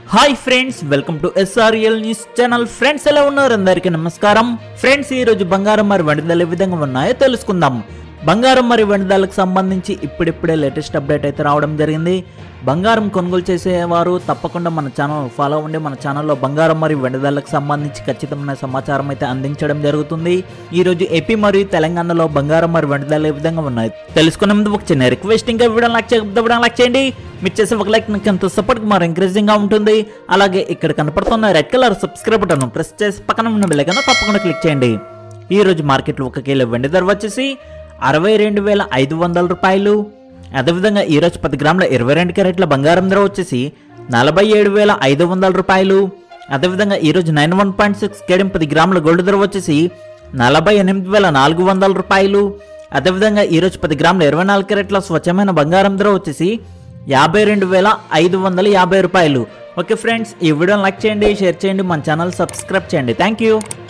hi friends welcome to SRL news channel friends ఎలా ఉన్నారు అందరికీ నమస్కారం ఫ్రెండ్స్ ఈ రోజు బంగారం మరి వెండి ధరలు ఏ విధంగా ఉన్నాయో తెలుసుకుందాం బంగారం మరి వెండి ధరలకు సంబంధించి ఇప్పుడిప్పుడే లేటెస్ట్ అప్డేట్ అయితే రావడం జరిగింది బంగారం కొనుగోలు చేసేవారు తప్పకుండా మన ఛానల్ ఫాలో అవ్వండి మన ఛానల్లో బంగారం మరియు వెండి ధరలకు సంబంధించి ఖచ్చితమైన సమాచారం అయితే అందించడం జరుగుతుంది ఈ రోజు ఏపీ మరియు తెలంగాణలో బంగారం మరియు వెండి ధరలు ఏ విధంగా ఉన్నాయి తెలుసుకునే ముందు ఒక చిన్న రిక్వెస్ట్ ఇంకా వీడియో లైక్ చేయకపోతే లైక్ చేయండి మీరు చేసే ఒక లైక్ నాకు ఎంతో సపోర్ట్ మరి ఎంకరేజింగ్ గా ఉంటుంది అలాగే ఇక్కడ కనపడుతున్న red colour subscribe button press చేసి పక్కన ఉన్న బెల్ ఐకాన్ తప్పకుండా క్లిక్ చేయండి ఈ రోజు మార్కెట్లో ఒక కిలో వెండి ధర వచ్చేసి అరవై రెండు వేల ఐదు వందల రూపాయలు అదేవిధంగా ఈ రోజు పది గ్రాముల ఇరవై రెండు క్యారెట్ల బంగారం ధర వచ్చేసి నలభై ఏడు వేల ఐదు వందల రూపాయలు అదేవిధంగా ఈ రోజు నైన్ వన్ పాయింట్ సిక్స్ కేడం పది గ్రాముల గోల్డ్ ధర వచ్చేసి నలభై ఎనిమిది వేల నాలుగు వందల రూపాయలు అదేవిధంగా ఈ రోజు పది గ్రాముల ఇరవై నాలుగు క్యారెట్ల స్వచ్ఛమైన బంగారం ధర వచ్చేసి యాభై రెండు వేల ఐదు వందల యాభై రూపాయలు ఓకే ఫ్రెండ్స్ ఈ వీడియోని లైక్ చేయండి షేర్ చేయండి మన ఛానల్ సబ్స్క్రైబ్ చేయండి థ్యాంక్ యూ